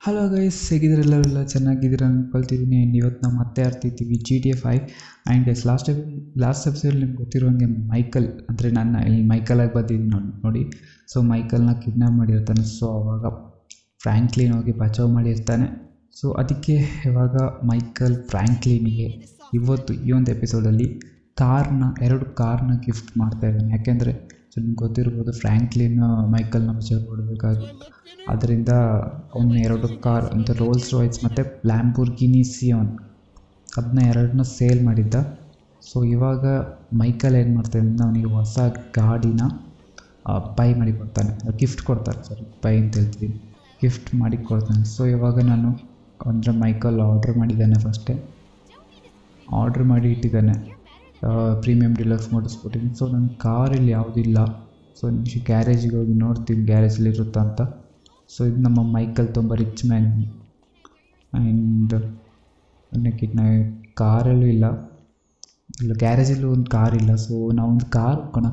hello guys ಹೇಗಿದ್ದೀರೆಲ್ಲರೆಲ್ಲ ಚೆನ್ನಾಗಿದ್ದೀರ ಅನ್ಕೊಳ್ತಿದ್ದೀನಿ ಆ್ಯಂಡ್ ಇವತ್ತು ನಾವು ಮತ್ತೆ ಆಡ್ತಿದ್ದೀವಿ G T A five and as last last episode ನಿಮ್ಗೆ ಗೊತ್ತಿರುವಂಗೆ ಮೈಕಲ್ ಅಂದರೆ ನನ್ನ ಇಲ್ಲಿ ಮೈಕಲಾಗಿ ಬಂದಿದ್ದೀನಿ ನೋಡಿ ನೋಡಿ ಸೊ ಮೈಕಲ್ನ ಕಿಡ್ನಾಪ್ ಮಾಡಿರ್ತಾನೆ ಸೊ ಅವಾಗ ಫ್ರ್ಯಾಂಕ್ಲಿನ್ ಹೋಗಿ ಬಚಾವ್ ಮಾಡಿರ್ತಾನೆ ಸೊ ಅದಕ್ಕೆ ಇವಾಗ ಮೈಕಲ್ ಫ್ರ್ಯಾಂಕ್ಲಿನಿಗೆ ಇವತ್ತು ಈ ಒಂದು ಎಪಿಸೋಡಲ್ಲಿ ಕಾರ್ನ ಎರಡು ಕಾರ್ನ ಗಿಫ್ಟ್ ಮಾಡ್ತಾ ಇದ್ದಾನೆ ಯಾಕೆಂದರೆ ಸೊ ನಿಮ್ಗೆ ಗೊತ್ತಿರ್ಬೋದು ಫ್ರ್ಯಾಂಕ್ಲಿನ್ ಮೈಕಲ್ನ ಬಚಾವ್ ಕೊಡಬೇಕಾಗಿ ಅದರಿಂದ ಅವನು ಎರಡು ಕಾರ್ ಅಂತ ರೋಲ್ಸ್ ರಾಯ್ಸ್ ಮತ್ತು ಲ್ಯಾಂಬೂರ್ಗಿನಿ ಸಿಯೋನ್ ಅದನ್ನ ಎರಡನ್ನ ಸೇಲ್ ಮಾಡಿದ್ದ ಸೊ ಇವಾಗ ಮೈಕಲ್ ಏನು ಮಾಡ್ತಾನೆ ಅಂದರೆ ಅವನಿಗೆ ಹೊಸ ಗಾಡಿನ ಬೈ ಮಾಡಿ ಕೊಡ್ತಾನೆ ಗಿಫ್ಟ್ ಕೊಡ್ತಾರೆ ಸಾರಿ ಬೈ ಅಂತ ಹೇಳ್ತೀವಿ ಗಿಫ್ಟ್ ಮಾಡಿ ಕೊಡ್ತಾನೆ ಸೊ ಇವಾಗ ನಾನು ಅಂದರೆ ಮೈಕಲ್ ಆರ್ಡ್ರ್ ಮಾಡಿದ್ದಾನೆ ಫಸ್ಟೇ ಆರ್ಡ್ರ್ ಮಾಡಿ ಇಟ್ಟಿದ್ದಾನೆ premium deluxe motor sporting so ನನ್ನ ಕಾರಲ್ಲಿ ಯಾವುದಿಲ್ಲ ಸೊ ನಿಮಿಷ ಗ್ಯಾರೇಜಿಗೆ ಹೋಗಿ ನೋಡ್ತೀನಿ ಗ್ಯಾರೇಜಲ್ಲಿ ಇರುತ್ತಾ ಅಂತ ಸೊ ಇದು ನಮ್ಮ ಮೈಕಲ್ ತುಂಬ ರಿಚ್ ಮ್ಯಾನ್ ಆ್ಯಂಡ್ ಅನ್ನಕ್ಕೆ ನಾ ಕಾರಲ್ಲೂ ಇಲ್ಲ ಇಲ್ಲ ಗ್ಯಾರೇಜಲ್ಲೂ ಒಂದು ಕಾರ್ ಇಲ್ಲ ಸೊ ನಾವೊಂದು ಕಾರ್ ಕಣ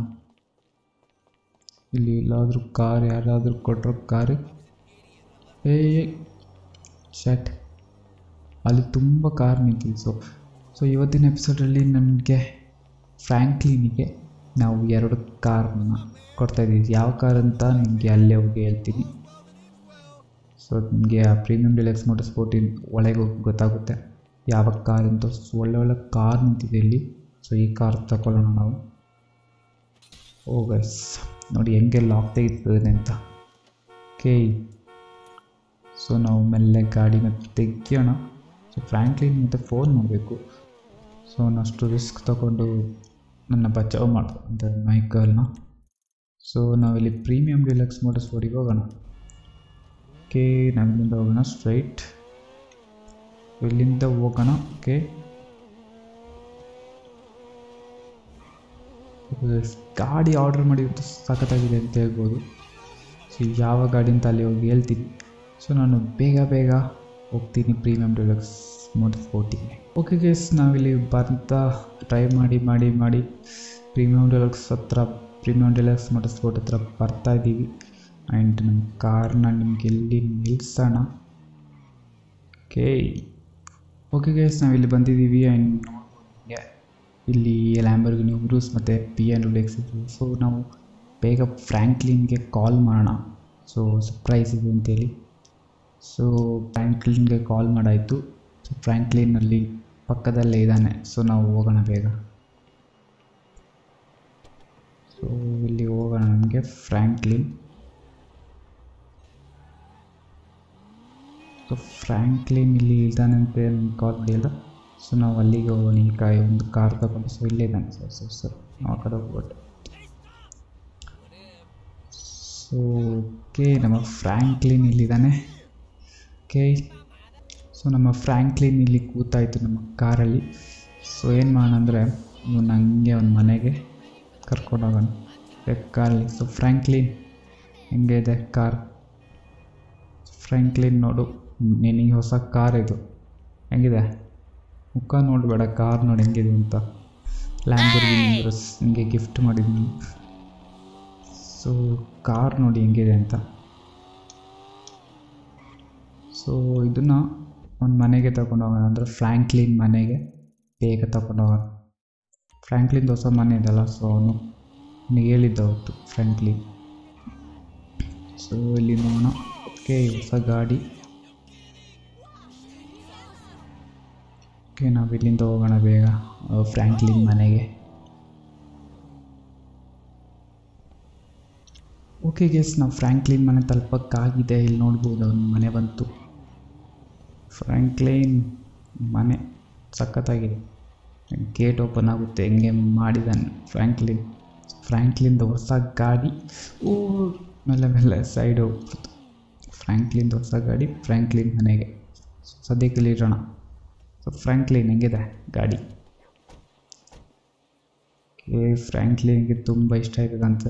ಇಲ್ಲಿ ಎಲ್ಲಾದರೂ ಕಾರ್ ಯಾರಾದರೂ ಕೊಟ್ಟರು ಕಾರು ಏ ಶಟ್ ಅಲ್ಲಿ ತುಂಬ ಕಾರ್ ನಿಂತಿದೆ ಸೊ ಸೊ ಇವತ್ತಿನ ಎಪಿಸೋಡಲ್ಲಿ ನನಗೆ ಫ್ರ್ಯಾಂಕ್ಲಿನಿಗೆ ನಾವು ಎರಡು ಕಾರ್ನ ಕೊಡ್ತಾಯಿದ್ದೀವಿ ಯಾವ ಕಾರ್ ಅಂತ ನಿಮಗೆ ಅಲ್ಲೇ ಹೋಗಿ ಹೇಳ್ತೀನಿ ಸೊ ನಿಮಗೆ ಆ ಪ್ರೀಮಿಯಂ ಡಿಲೆಕ್ಸ್ ಮೋಟರ್ ಸ್ಪೋರ್ಟಿನ ಒಳಗೆ ಹೋಗಿ ಗೊತ್ತಾಗುತ್ತೆ ಯಾವ ಕಾರ್ ಅಂತ ಸೊ ಒಳ್ಳೆ ಒಳ್ಳೆ ಕಾರ್ ನಿಂತಿದೆ ಇಲ್ಲಿ ಸೊ ಈ ಕಾರ್ ತಗೊಳ್ಳೋಣ ನಾವು ಓ ಗೈಸ್ ನೋಡಿ ಹೆಂಗೆ ಲಾಕ್ ತೆಗಿತದೆ ಅಂತ ಕೆ ಸೊ ನಾವು ಮೆಲ್ಲೆ ಗಾಡಿನ ತೆಗಿಯೋಣ ಸೊ ಫ್ರ್ಯಾಂಕ್ಲಿನ್ ಮತ್ತು ಫೋನ್ ಮಾಡಬೇಕು ಸೊ ಅವನಷ್ಟು ರಿಸ್ಕ್ ತಗೊಂಡು ನನ್ನ ಬಚಾವ್ ಮಾಡ್ದೆ ಅಂದರೆ ಮೈಕಲ್ನ ಸೊ ನಾವಿಲ್ಲಿ ಪ್ರೀಮಿಯಂ ಡಿಲಕ್ಸ್ ಮೋಟರ್ ಸ್ಪೋರ್ಟಿಗೆ ಹೋಗೋಣ ಓಕೆ ನಮ್ಮಿಂದ ಹೋಗೋಣ ಸ್ಟ್ರೈಟ್ ಇಲ್ಲಿಂದ ಹೋಗೋಣ ಓಕೆ ಗಾಡಿ ಆರ್ಡರ್ ಮಾಡಿದ್ದು ಸಖತ್ತಾಗಿದೆ ಅಂತ ಹೇಳ್ಬೋದು ಸೊ ಯಾವ ಗಾಡಿ ಅಂತ ಅಲ್ಲಿ ಹೋಗಿ ಹೇಳ್ತೀನಿ ಸೊ ನಾನು ಬೇಗ ಬೇಗ ಹೋಗ್ತೀನಿ ಪ್ರೀಮಿಯಮ್ ಡಿಲಕ್ಸ್ ಮೋಟರ್ ಸ್ಪೋರ್ಟಿಗೆ ಓಕೆ ಗೇಸ್ ನಾವಿಲ್ಲಿ ಬಂತ ಟ್ರೈ ಮಾಡಿ ಮಾಡಿ ಮಾಡಿ ಪ್ರೀಮಿಯಮ್ ಡಿಲಕ್ಸ್ ಹತ್ರ ಪ್ರೀಮಿಯಮ್ ಡಿಲಕ್ಸ್ ಮೋಟರ್ ಸ್ಪೋರ್ಟ್ ಹತ್ರ ಬರ್ತಾ ಇದ್ದೀವಿ ಆ್ಯಂಡ್ ನಮ್ಮ ಕಾರ್ನ ನಿಮ್ಗೆ ಎಲ್ಲಿ ನಿಲ್ಲಿಸೋಣ ಓಕೆ ಓಕೆ ಗೇಸ್ ನಾವಿಲ್ಲಿ ಬಂದಿದ್ದೀವಿ ಆ್ಯಂಡ್ ನೋಡ್ಬೋದು ಇಲ್ಲಿ ಲ್ಯಾಂಬರ್ಗಿನಿ ಉರೂಸ್ ಮತ್ತು ಪಿ ಎನ್ ರುಲೆಕ್ಸ್ ಇದ್ವು ಸೊ ನಾವು ಬೇಗ ಫ್ರ್ಯಾಂಕ್ಲಿನ್ಗೆ ಕಾಲ್ ಮಾಡೋಣ ಸೊ ಸರ್ಪ್ರೈಸ್ ಇದೆ ಅಂತೇಳಿ ಸೊ ಫ್ರ್ಯಾಂಕ್ಲಿನ್ಗೆ ಕಾಲ್ ಮಾಡಾಯಿತು ಸೊ ಫ್ರ್ಯಾಂಕ್ಲಿನಲ್ಲಿ ಪಕ್ಕದಲ್ಲೇ ಇದ್ದಾನೆ ಸೊ ನಾವು ಹೋಗೋಣ ಬೇಗ ಸೊ ಇಲ್ಲಿ ಹೋಗೋಣ ನಮಗೆ ಫ್ರ್ಯಾಂಕ್ಲಿನ್ ಸೊ ಫ್ರ್ಯಾಂಕ್ಲಿನ್ ಇಲ್ಲಿ ಇದ್ದಾನಂತೆ ನನಗೆ ಕಾಲ್ ಮಾಡಿಲ್ಲ ಸೊ ನಾವು ಅಲ್ಲಿಗೆ ಹೋಗೋಣ ಈ ಕಾಯಿ ಒಂದು ಕಾರ್ ತಗೊಂಡು ಸೊ ಇಲ್ಲೇ ಇದ್ದಾನೆ ಸರ್ ಸರ್ ಸರ್ ನಾವು ಆ ಕಡೆ ಹೋಗ್ಬಿಟ್ಟು ಸೊ ಓಕೆ ನಮ್ಮ ಫ್ರ್ಯಾಂಕ್ಲಿನ್ ಇಲ್ಲಿದ್ದಾನೆ ಓಕೆ ಸೊ ನಮ್ಮ ಫ್ರ್ಯಾಂಕ್ಲಿನ್ ಇಲ್ಲಿ ಕೂತಾಯಿತು ನಮ್ಮ ಕಾರಲ್ಲಿ ಸೊ ಏನು ಮಾಡೋಣ ಅಂದರೆ ಇವನು ಹಂಗೆ ಒಂದು ಮನೆಗೆ ಕರ್ಕೊಂಡು ಹೋಗೋಣ ಕಾರಲ್ಲಿ ಸೊ ಫ್ರ್ಯಾಂಕ್ಲಿನ್ ಹೆಂಗೆ ಇದೆ ಕಾರ್ ಫ್ರ್ಯಾಂಕ್ಲಿನ್ ನೋಡು ನಿನಗೆ ಹೊಸ ಕಾರ್ ಇದು ಹೆಂಗಿದೆ ಮುಖ ನೋಡಬೇಡ ಕಾರ್ ನೋಡಿ ಹೆಂಗಿದೆ ಅಂತ ಲ್ಯಾಂಬರ್ಗಿನಿ ನಿಮಗೆ ಗಿಫ್ಟ್ ಮಾಡಿದ್ದೀನಿ ಸೊ ಕಾರ್ ನೋಡಿ ಹೆಂಗಿದೆ ಅಂತ ಸೊ ಇದನ್ನು ಒಂದು ಮನೆಗೆ ತಗೊಂಡು ಹೋಗೋಣ ಅಂದರೆ ಫ್ರ್ಯಾಂಕ್ಲಿನ್ ಮನೆಗೆ ಬೇಗ ತಗೊಂಡು ಹೋಗೋಣ ಫ್ರ್ಯಾಂಕ್ಲಿನ್ ಹೊಸ ಮನೆ ಇದೆಲ್ಲ ಸೊ ಅವನು ನನಗೆ ಹೇಳಿದ್ದ ಅವತ್ತು ಫ್ರ್ಯಾಂಕ್ಲಿನ್ ಸೊ ಇಲ್ಲಿ ನೋಡೋಣ ಓಕೆ ಹೊಸ ಗಾಡಿ ಓಕೆ ನಾವು ಇಲ್ಲಿಂದ ಹೋಗೋಣ ಬೇಗ ಫ್ರ್ಯಾಂಕ್ಲಿನ್ ಮನೆಗೆ ಓಕೆ ಗೆಸ್ ನಾವು ಫ್ರ್ಯಾಂಕ್ಲಿನ್ ಮನೆ ತಲುಪಕ್ಕಾಗಿದೆ ಇಲ್ಲಿ ನೋಡ್ಬೋದು ಅವ್ನ ಮನೆ ಬಂತು ಫ್ರ್ಯಾಂಕ್ಲಿನ್ ಮನೆ ಸಖತ್ತಾಗಿದೆ ಗೇಟ್ ಓಪನ್ ಆಗುತ್ತೆ ಹೆಂಗೆ ಮಾಡಿದ್ದಾನೆ ಫ್ರ್ಯಾಂಕ್ಲಿನ್ ಫ್ರ್ಯಾಂಕ್ಲಿನ್ದು ಹೊಸ ಗಾಡಿ ಓ ಮೇಲೆ ಮೇಲೆ ಸೈಡ್ ಹೋಗ್ಬಿಡ್ತು ಫ್ರ್ಯಾಂಕ್ಲಿನ್ದು ಹೊಸ ಗಾಡಿ ಫ್ರ್ಯಾಂಕ್ಲಿನ್ ಮನೆಗೆ ಸದ್ಯಕ್ಕೆ ಇರೋಣ ಸೊ ಫ್ರ್ಯಾಂಕ್ಲಿನ್ ಹೆಂಗಿದೆ ಗಾಡಿ ಓಕೆ ಫ್ರ್ಯಾಂಕ್ಲಿನ್ಗೆ ತುಂಬ ಇಷ್ಟ ಆಯ್ತದಂತ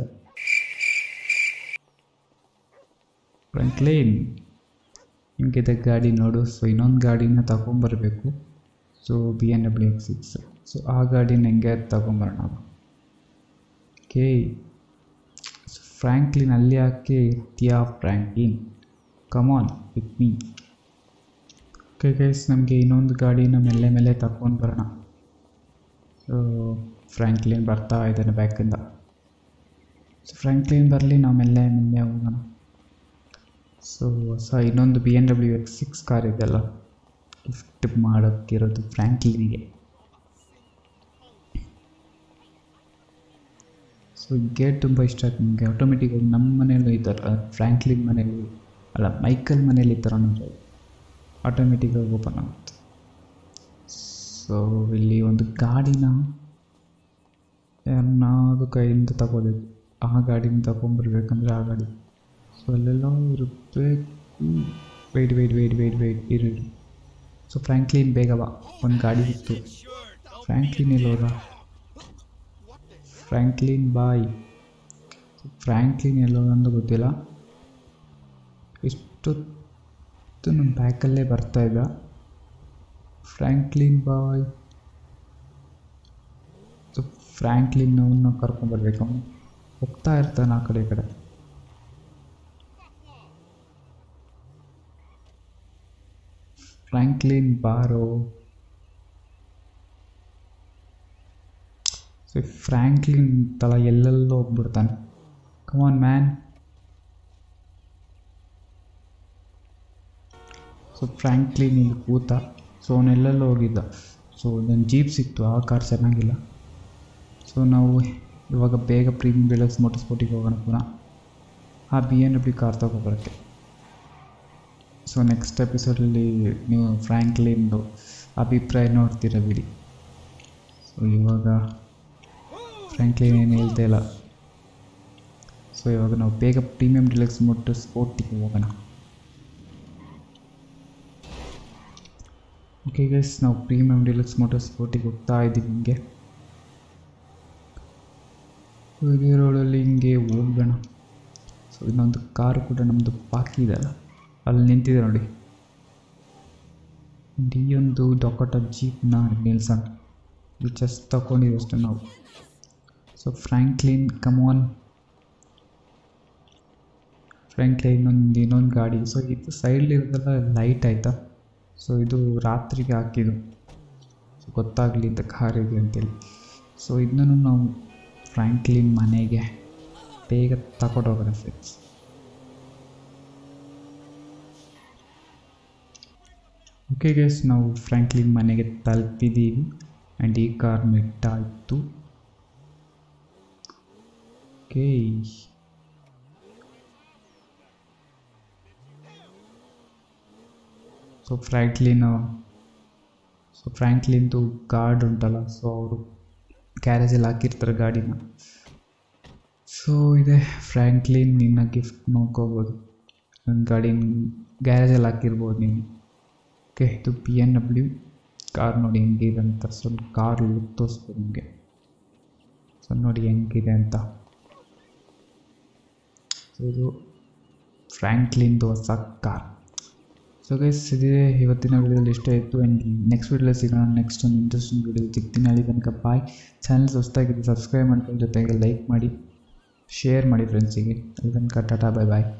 ಫ್ರ್ಯಾಂಕ್ಲಿನ್ ಹಿಂಗಿದೆ ಗಾಡಿ ನೋಡು ಸೊ ಇನ್ನೊಂದು ಗಾಡಿನ ತಗೊಂಬರ್ಬೇಕು so B M W X six so ಆ ಗಾಡಿನ ಹೆಂಗೆ ತಗೊಂಬರೋಣ ಓಕೆ ಫ್ರ್ಯಾಂಕ್ಲಿನ್ ಅಲ್ಲಿ ಹಾಕಿ ಇರ್ತೀಯಾ Franklin come on with me okay guys ನಮಗೆ ಇನ್ನೊಂದು ಗಾಡಿನ ಮೆಲ್ಲೆ ಮೇಲೆ ತಗೊಂಡು ಬರೋಣ ಸೊ ಫ್ರ್ಯಾಂಕ್ಲಿನ್ ಬರ್ತಾ ಇದ್ದಾನೆ ಬ್ಯಾಕಿಂದ ಸೊ ಫ್ರ್ಯಾಂಕ್ಲಿನ್ ಬರಲಿ ನಾವು ಮೆಲ್ಲೆ ಮೆಲ್ಲೆ ಹೋಗೋಣ ಸೊ ಹೊಸ ಇನ್ನೊಂದು B M W X six car ಇದೆಲ್ಲ ಗಿಫ್ಟ್ ಮಾಡೋಕ್ಕಿರೋದು ಫ್ರ್ಯಾಂಕ್ಲಿನಿಗೆ ಸೊ ಗೇಟ್ ತುಂಬ ಇಷ್ಟ ಆಯ್ತು ನಿಮಗೆ ಆಟೋಮೆಟಿಕ್ಕಾಗಿ ನಮ್ಮ ಮನೆಯಲ್ಲೂ ಇದ್ದಾರೆ ಫ್ರ್ಯಾಂಕ್ಲಿನ್ ಮನೇಲಿ ಅಲ್ಲ ಮೈಕಲ್ ಮನೇಲಿ ಈ ಥರ ನೋಡಿ ಆಟೋಮೆಟಿಕ್ಕಾಗಿ ಓಪನ್ ಆಗುತ್ತೆ ಸೊ ಇಲ್ಲಿ ಒಂದು ಗಾಡಿನ ಯಾರನ್ನಾದ್ರು ಕೈಯಿಂದ ತಗೋಬೇಕು ಆ ಗಾಡಿನ ತಗೊಂಬರ್ಬೇಕಂದ್ರೆ ಆ ಗಾಡಿ ಸೊ ಅಲ್ಲೆಲ್ಲೋ ಇರಬೇಕು wait wait wait wait wait ಇರು ಇರು ಸೊ ಫ್ರ್ಯಾಂಕ್ಲಿನ್ ಬೇಗ ಬಾ ಒಂದು ಗಾಡಿ ಇತ್ತು ಫ್ರ್ಯಾಂಕ್ಲಿನ್ ಎಲ್ಲೋದ ಫ್ರ್ಯಾಂಕ್ಲಿನ್ ಬಾಯ್ ಫ್ರ್ಯಾಂಕ್ಲಿನ್ ಎಲ್ಲೋ ಅಂತ ಗೊತ್ತಿಲ್ಲ ಇಷ್ಟೊತ್ತು ನಮ್ಮ ಬ್ಯಾಕಲ್ಲೇ ಬರ್ತಾ ಇದ್ದ ಫ್ರ್ಯಾಂಕ್ಲಿನ್ ಬಾಯ್ ಸೊ ಫ್ರ್ಯಾಂಕ್ಲಿನ್ ಅವನ್ನ ಕರ್ಕೊಂಬರ್ಬೇಕು ಅವನು ಹೋಗ್ತಾ ಇರ್ತಾನೆ ಆ ಕಡೆ ಈ ಕಡೆ ಫ್ರ್ಯಾಂಕ್ಲಿನ್ ಬಾರೋ ಸೊ ಫ್ರ್ಯಾಂಕ್ಲಿನ್ ತಲ ಎಲ್ಲೆಲ್ಲೋ ಹೋಗ್ಬಿಡ್ತಾನೆ ಕಮಾನ್ ಮ್ಯಾನ್ ಸೊ ಫ್ರ್ಯಾಂಕ್ಲಿನ್ ಇಲ್ಲಿ ಕೂತ ಸೊ ಅವನೆಲ್ಲೆಲ್ಲೋ ಹೋಗಿದ್ದ ಸೊ ನನ್ನ ಜೀಪ್ ಸಿಕ್ತು ಆ ಕಾರ್ ಚೆನ್ನಾಗಿಲ್ಲ ಸೊ ನಾವು ಇವಾಗ ಬೇಗ ಪ್ರೀಮಿಯಂ ಡಿಲಕ್ಸ್ ಮೋಟರ್ ಸ್ಪೋರ್ಟಿಗೆ ಹೋಗೋಣ ಪುನಃ ಆ ಬಿ ಎನ್ ಡಬ್ಲ್ಯೂ ಕಾರ್ ತಗೊಬರುತ್ತೆ ಸೊ ನೆಕ್ಸ್ಟ್ ಎಪಿಸೋಡಲ್ಲಿ ನೀವು ಫ್ರ್ಯಾಂಕ್ಲಿನ್ದು ಅಭಿಪ್ರಾಯ ನೋಡ್ತೀರ ಬಿಡಿ ಸೊ ಇವಾಗ ಫ್ರ್ಯಾಂಕ್ಲಿನ್ ಏನು ಹೇಳ್ತಾ ಇಲ್ಲ ಸೊ ಇವಾಗ ನಾವು ಬೇಗ ಪ್ರೀಮಿಯಂ ಡಿಲಕ್ಸ್ ಮೋಟರ್ ಸ್ಪೋರ್ಟಿಗೆ ಹೋಗೋಣ ಓಕೆ ಗೈಸ್ ನಾವು ಪ್ರೀಮಿಯಂ ಡಿಲಕ್ಸ್ ಮೋಟರ್ ಸ್ಪೋರ್ಟಿಗೆ ಹೋಗ್ತಾ ಇದ್ದೀವಿ ಹಿಂಗೆ ಇದೇ ರೋಡಲ್ಲಿ ಹಿಂಗೆ ಹೋಗೋಣ ಸೊ ಇನ್ನೊಂದು ಕಾರು ಕೂಡ ನಮ್ಮದು ಬಾಕಿ ಇದೆಲ್ಲ ಅಲ್ಲಿ ನಿಂತಿದೆ ನೋಡಿ ಈ ಒಂದು ಡೊಕೊಟ ಜೀಪ್ನ ನಿಲ್ಸೋಣ ಜಸ್ಟ್ ತಗೊಂಡಿದ್ವಿ ಅಷ್ಟೇ ನಾವು ಸೊ ಫ್ರ್ಯಾಂಕ್ಲಿನ್ ಕಮಾನ್ ಫ್ರ್ಯಾಂಕ್ಲಿನ್ ಇನ್ನೊಂದು ಇನ್ನೊಂದು ಗಾಡಿ ಸೊ ಇದು ಸೈಡ್ಲಿರೋದೆಲ್ಲ ಲೈಟ್ ಆಯಿತಾ ಸೊ ಇದು ರಾತ್ರಿಗೆ ಹಾಕಿದ್ದು ಸೊ ಗೊತ್ತಾಗಲಿ ಅಂತ ಕಾರ್ ಇದೆ ಅಂತೇಳಿ ಸೊ ಇದನ್ನು ನಾವು ಫ್ರ್ಯಾಂಕ್ಲಿನ್ ಮನೆಗೆ ಬೇಗ ತಗೊಂಡೋಗೋಣ ಫ್ರೆಂಡ್ಸ್ ಓಕೆ ಗೇಸ್ ನಾವು ಫ್ರ್ಯಾಂಕ್ಲಿನ್ ಮನೆಗೆ ತಲುಪಿದ್ದೀವಿ ಆ್ಯಂಡ್ ಈ ಕಾರ್ ಮೆಟ್ಟಾಯಿತು ಓಕೆ ಸೊ ಫ್ರ್ಯಾಂಕ್ಲಿನ್ ಸೊ ಫ್ರ್ಯಾಂಕ್ಲಿನ್ದು ಗಾರ್ಡ್ ಉಂಟಲ್ಲ ಸೊ ಅವರು ಗ್ಯಾರೇಜಲ್ಲಿ ಹಾಕಿರ್ತಾರೆ ಗಾಡಿನ ಸೊ ಇದೆ ಫ್ರ್ಯಾಂಕ್ಲಿನ್ ನಿನ್ನ ಗಿಫ್ಟ್ ನೋಡ್ಕೋಬೋದು ನನ್ನ ಗಾಡಿನ ಗ್ಯಾರೇಜಲ್ಲಿ ಹಾಕಿರ್ಬೋದು ನೀನು ಓಕೆ ಇದು ಬಿ ಎನ್ ಡಬ್ಲ್ಯೂ ಕಾರ್ ನೋಡಿ ಹೆಂಗಿದೆ ಅಂತ ಸ್ವಲ್ಪ ಕಾರ್ ಲುಕ್ ತೋರಿಸ್ಬೋದು ನಿಮಗೆ ಸೊ ನೋಡಿ ಹೆಂಗಿದೆ ಅಂತ ಸೊ ಇದು ಫ್ರ್ಯಾಂಕ್ಲಿನ್ದು ಹೊಸ ಕಾರ್ ಸೊ ಗೈಸ್ ಇದಿದೆ ಇವತ್ತಿನ ವಿಡಿಯೋದಲ್ಲಿ ಇಷ್ಟ ಇತ್ತು ಆ್ಯಂಡ್ ನೆಕ್ಸ್ಟ್ ವಿಡಿಯೋಲಿ ಸಿಗೋಣ ನೆಕ್ಸ್ಟ್ ಒಂದು ಇಂಟ್ರೆಸ್ಟಿಂಗ್ ವಿಡಿಯೋ ಸಿಗ್ತೀನಿ ಅಲ್ಲಿ ತನಕ ಬಾಯ್ ಚಾನಲ್ ಹೊಸ್ದಾಗಿದೆ ಸಬ್ಸ್ಕ್ರೈಬ್ ಮಾಡ್ಕೊಂಡು ಜೊತೆಗೆ ಲೈಕ್ ಮಾಡಿ ಶೇರ್ ಮಾಡಿ ಫ್ರೆಂಡ್ಸಿಗೆ ಅಲ್ಲಿ ತನಕ ಟಾಟಾ ಬಾಯ್ ಬಾಯ್